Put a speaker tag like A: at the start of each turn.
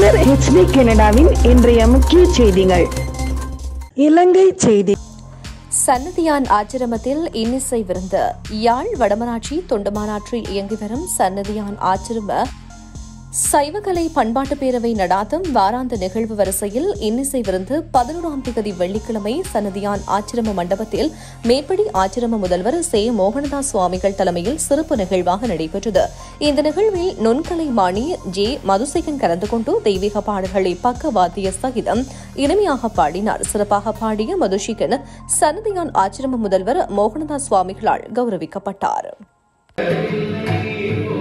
A: உங்கள் ஹெச்டி கனடாவின் இன்றைய முக்கிய செய்திகள் இலங்கை செய்தி
B: சன்னதியான் ஆச்சிரமத்தில் இன்னிசை விருந்து யாழ் வடமராட்சி தொண்டமானாற்றில் இயங்கி வரும் சன்னதியான் ஆச்சிரம சைவகலை பண்பாட்டு பேரவை நடாத்தும் வாராந்த நிகழ்வு வரிசையில் இன்னிசை விருந்து பதினோராம் தேதி வெள்ளிக்கிழமை சன்னதியான் ஆச்சிரம மண்டபத்தில் மேற்படி ஆச்சிரம முதல்வர் சே மோகனதாஸ் சுவாமிகள் தலைமையில் சிறப்பு நிகழ்வாக நடைபெற்றது இந்த நிகழ்வில் நுண்கலை மாணி ஜே மதுசேகன் கலந்து கொண்டு தெய்வீக பாடல்களை பக்கவாத்திய சகிதம் இனிமையாக பாடினார் சிறப்பாக பாடிய மதுஷிகன் சன்னதியான் ஆச்சிரம முதல்வர் மோகனதாஸ் சுவாமிகளால் கௌரவிக்கப்பட்டார்